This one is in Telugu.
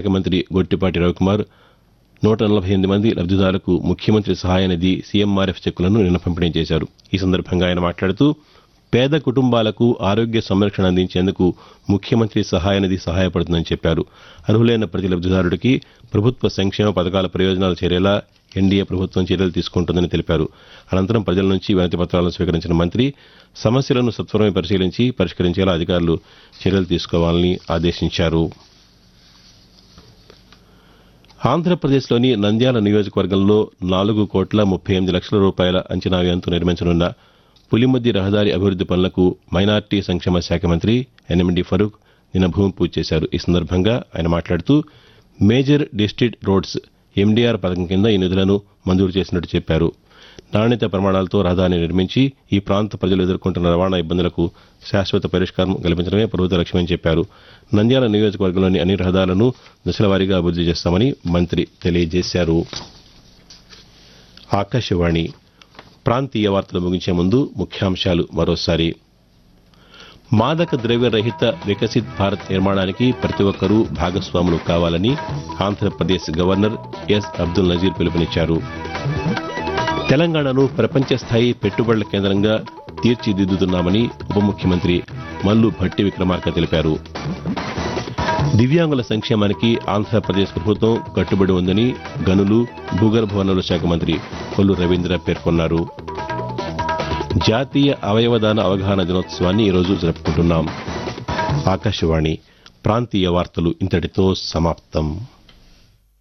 శాఖ మంత్రి గొట్టిపాటి రవికుమార్ నూట నలభై ఎనిమిది మంది లబ్దిదారులకు ముఖ్యమంత్రి సహాయ నిధి సీఎంఆర్ఎఫ్ చెక్కులను నిన్న పంపిణీ చేశారు ఈ సందర్భంగా ఆయన మాట్లాడుతూ పేద కుటుంబాలకు ఆరోగ్య సంరక్షణ అందించేందుకు ముఖ్యమంత్రి సహాయ నిధి సహాయపడుతుందని చెప్పారు అర్హులైన ప్రతి లబ్దిదారుడికి ప్రభుత్వ సంక్షేమ పథకాల ప్రయోజనాలు చేరేలా ఎన్డీఏ ప్రభుత్వం చర్యలు తీసుకుంటుందని తెలిపారు అనంతరం ప్రజల నుంచి వినతి పత్రాలను స్వీకరించిన మంత్రి సమస్యలను సత్వరమే పరిశీలించి పరిష్కరించేలా అధికారులు చర్యలు తీసుకోవాలని ఆదేశించారు ఆంధ్రప్రదేశ్లోని నంద్యాల నియోజకవర్గంలో నాలుగు కోట్ల ముప్పై ఎనిమిది లక్షల రూపాయల అంచనా వ్యయంతో నిర్మించనున్న పులిమద్ది రహదారి అభివృద్ది పనులకు మైనార్టీ సంక్షేమ శాఖ మంత్రి ఎన్ఎండి ఫరూక్ నిన్న భూమి పూజ చేశారు ఈ సందర్భంగా ఆయన మాట్లాడుతూ మేజర్ డిస్టిట్ రోడ్స్ ఎండీఆర్ పథకం కింద ఈ నిధులను మంజూరు చేసినట్టు చెప్పారు నాణ్యత ప్రమాణాలతో రహదారిని నిర్మించి ఈ ప్రాంత ప్రజలు ఎదుర్కొంటున్న రవాణా ఇబ్బందులకు శాశ్వత పరిష్కారం కల్పించడమే ప్రభుత్వ లక్ష్యమని చెప్పారు నంద్యాల నియోజకవర్గంలోని అన్ని రహదారులను దశలవారీగా అభివృద్ది చేస్తామని మంత్రి తెలియజేశారు ఆకాశవాణి ప్రాంతీయ వార్తలు ముగించే ముందు ముఖ్యాంశాలు మరోసారి మాదక ద్రవ్య రహిత వికసిత్ భారత్ నిర్మాణానికి ప్రతి ఒక్కరూ భాగస్వాములు కావాలని ఆంధ్రప్రదేశ్ గవర్నర్ ఎస్ అబ్దుల్ నజీర్ పిలుపునిచ్చారు తెలంగాణను ప్రపంచ స్థాయి పెట్టుబడుల కేంద్రంగా తీర్చిదిద్దుతున్నామని ఉప ముఖ్యమంత్రి మల్లు భట్టి విక్రమార్క తెలిపారు దివ్యాంగుల సంక్షేమానికి ఆంధ్రప్రదేశ్ ప్రభుత్వం కట్టుబడి ఉందని గనులు భూగర్భ వనరుల శాఖ మంత్రి కొల్లు రవీంద్ర పేర్కొన్నారు జాతీయ అవయవదాన అవగాహన దినోత్సవాన్ని ఈరోజు జరుపుకుంటున్నాం ఆకాశవాణి ప్రాంతీయ వార్తలు ఇంతటితో సమాప్తం